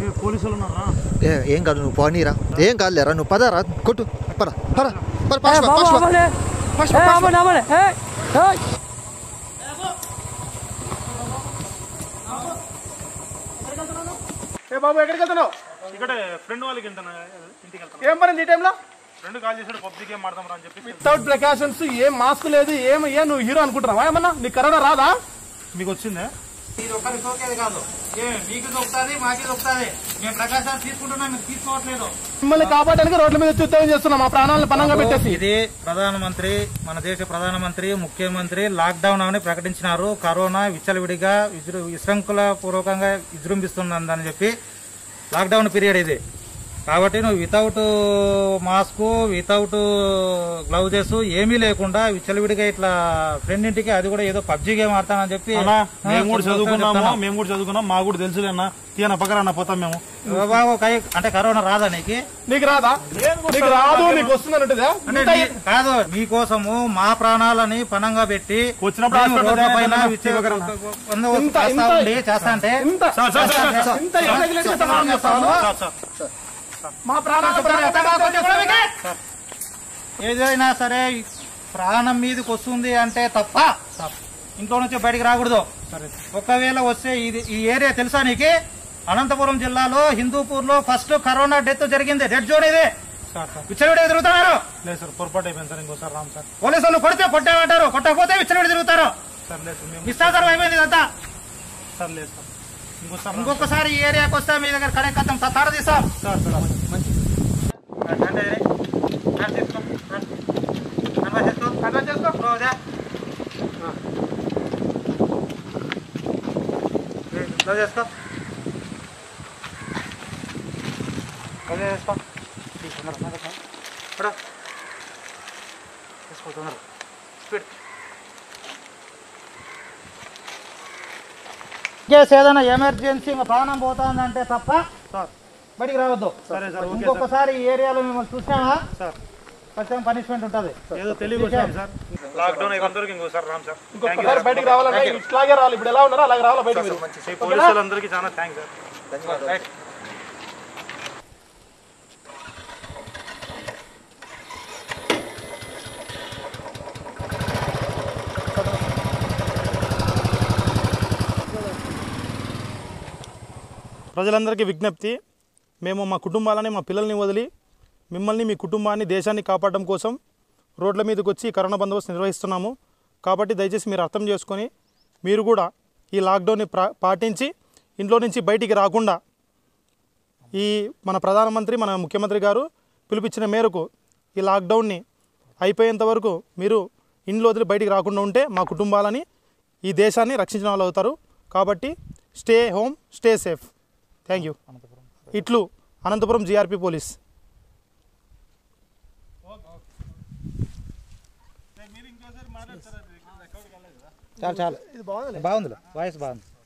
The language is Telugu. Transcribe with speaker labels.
Speaker 1: పోలీసులు ఉన్నారా
Speaker 2: ఏ ఏం కాదు నువ్వు పోనీరా ఏం కాదులేరా నువ్వు పదరా కొట్టు పద పద పద
Speaker 3: ఏ
Speaker 2: పాస్
Speaker 3: బాబు
Speaker 2: పాస్
Speaker 3: అమ్మలే
Speaker 2: పాస్
Speaker 3: ఏ అమ్మలే అమ్మలే ఏ ఏ
Speaker 4: ఏ బాబు ఎక్కడికి వెళ్తున్నావు
Speaker 1: ఇక్కడ ఫ్రెండ్ వాళ్ళకి వెళ్తాను ఇంటికి వెళ్తాను
Speaker 4: ఏం పని ఈ టైంలో
Speaker 1: ఫ్రెండ్ కాల్ చేసాడు పబ్జీ గేమ్ ఆడదాం రా అని చెప్పి
Speaker 4: వితౌట్ ప్రికాషన్స్ ఏం మాస్క్ లేదు ఏం ఏ నువ్వు హీరో అనుకుంటున్నావా ఏమన్నా నీకు కరోనా రాదా
Speaker 1: మీకు వచ్చిందే
Speaker 5: ఇది ఒక్కరి సోకేది కాదు ఏ మీకు దొరుకుతుంది మాకి దొరుకుతుంది మేము ప్రకాశాలు తీసుకుంటున్నాం మీరు తీసుకోవట్లేదు
Speaker 4: మిమ్మల్ని కాపాడడానికి రోడ్ల మీద వచ్చి ఉద్యోగం చేస్తున్నాం మా ప్రాణాలను పనంగా పెట్టేసి
Speaker 5: ఇది ప్రధానమంత్రి మన దేశ ప్రధానమంత్రి ముఖ్యమంత్రి లాక్డౌన్ అని ప్రకటించినారు కరోనా విచ్చలవిడిగా విజృ విశృంఖల పూర్వకంగా విజృంభిస్తుందని చెప్పి లాక్డౌన్ పీరియడ్ ఇది కాబట్టి నువ్వు వితౌట్ మాస్క్ వితౌట్ గ్లౌజెస్ ఏమీ లేకుండా విచ్చలవిడిగా ఇట్లా ఫ్రెండ్ ఇంటికి అది కూడా ఏదో పబ్జీ గేమ్ ఆడతానని చెప్పి
Speaker 1: అన్నా మేము కూడా
Speaker 5: ఆ,
Speaker 1: చదువుకున్నాము
Speaker 5: చెప్తాను.
Speaker 1: మేము కూడా చదువుకున్నాం మాకు కూడా తెలుసులే అన్న తీయన పక్కన అన్న పోతాం మేము
Speaker 5: బాబు కై- అంటే కరోనా రాదా నీకు
Speaker 4: నీకు రాదా నీకు రాదు నీకు వస్తుందని ఉంటుందా
Speaker 5: అంటే నీ- కాదు మీకోసము మా ప్రాణాలని పనంగా పెట్టి
Speaker 1: వచ్చినప్పుడు
Speaker 5: మేము
Speaker 1: హాస్పిటల్
Speaker 5: రోడ్ల పైన
Speaker 1: జాయిన్
Speaker 5: విచ్చి-
Speaker 1: చేయగలరా?
Speaker 5: బందోబస్తు
Speaker 4: ఇంత-
Speaker 5: చేస్తా
Speaker 4: ఇంత-
Speaker 5: ఉండి చేస్తా అంటే
Speaker 4: ఇంత
Speaker 1: సార్, సార్, సార్, సార్,
Speaker 4: ఇంత irregularity తనం చేస్తావా?
Speaker 1: సార్ సార్
Speaker 4: మా ప్రాణాలను పనంగా పెట్టేసి
Speaker 5: ఏదైనా సరే ప్రాణం మీదకి వస్తుంది అంటే తప్ప ఇంట్లో నుంచి బయటికి రాకూడదు ఒకవేళ వస్తే ఇది ఈ ఏరియా తెలుసా నీకు అనంతపురం జిల్లాలో హిందూపూర్ లో ఫస్ట్ కరోనా డెత్ జరిగింది రెడ్ జోన్ ఇది
Speaker 1: సార్ సార్
Speaker 5: విచ్చలవిడి తిరుగుతున్నారు
Speaker 1: లేదు సార్ పొరపాటు అయిపోయింది సార్ ఇంకోసారి రామ్ సార్
Speaker 5: పోలీసులు కొడితే కొట్టామంటారు కొట్టకపోతే విచ్చలవిడి తిరుగుతారు
Speaker 1: సార్ లేదు సార్ మేము
Speaker 5: ఇష్టాచారం అయిపోయింది ఇదంతా
Speaker 1: సార్ లేదు సార్ ఇంకోసారి రామ్
Speaker 5: ఇంకొకసారి ఈ ఏరియాకి వస్తే మీ దగ్గర కడే కథం తాడ తీస్తాం
Speaker 1: సార్ సార్ మంచి
Speaker 5: చేసుకో చేసుకో స్పీడ్ కేసు ఏదైనా ఎమర్జెన్సీ ఇంకా ప్రాణం పోతుందంటే తప్ప
Speaker 1: సార్
Speaker 5: బయటికి రావద్దు
Speaker 1: సరే సార్ ఓకే సార్
Speaker 5: ఇంకొకసారి ఈ ఏరియాలో మిమ్మల్ని చూసినామా
Speaker 1: సార్
Speaker 5: ఖచ్చితంగా పనిష్మెంట్ ఉంటుంది
Speaker 1: ఏదో తెలియక వచ్చాం సార్ లాక్డౌన్ అయినందరికి ఇంకోసారి రామ్ సార్ థ్యాంక్ యూ
Speaker 4: ఇంకొకసారి బయటికి రావాలంటే ఇట్లాగే రావాలి ఇప్పుడు ఎలా ఉన్నారో అలాగే రావాలి బయటికి మీరు.
Speaker 1: ఈ పోలీసులందరికీ చాలా థ్యాంక్స్ సార్
Speaker 5: రైట్
Speaker 1: ప్రజలందరికీ విజ్ఞప్తి మేము మా కుటుంబాలని మా పిల్లల్ని వదిలి మిమ్మల్ని మీ కుటుంబాన్ని దేశాన్ని కాపాడడం కోసం రోడ్ల మీదకి వచ్చి కరోనా బందోబస్తు నిర్వహిస్తున్నాము కాబట్టి దయచేసి మీరు అర్థం చేసుకొని మీరు కూడా ఈ లాక్డౌన్ని ప్రా పాటించి ఇంట్లో నుంచి బయటికి రాకుండా ఈ మన ప్రధానమంత్రి మన ముఖ్యమంత్రి గారు పిలిపించిన మేరకు ఈ లాక్డౌన్ని అయిపోయేంత వరకు మీరు ఇంట్లో వదిలి బయటికి రాకుండా ఉంటే మా కుటుంబాలని ఈ దేశాన్ని రక్షించిన వాళ్ళు అవుతారు కాబట్టి stay home stay safe thank you ఇట్లు అనంతపురం జిఆర్పి పోలీస్
Speaker 5: చాలు చాలు బాగుంది వాయిస్ బాగుంది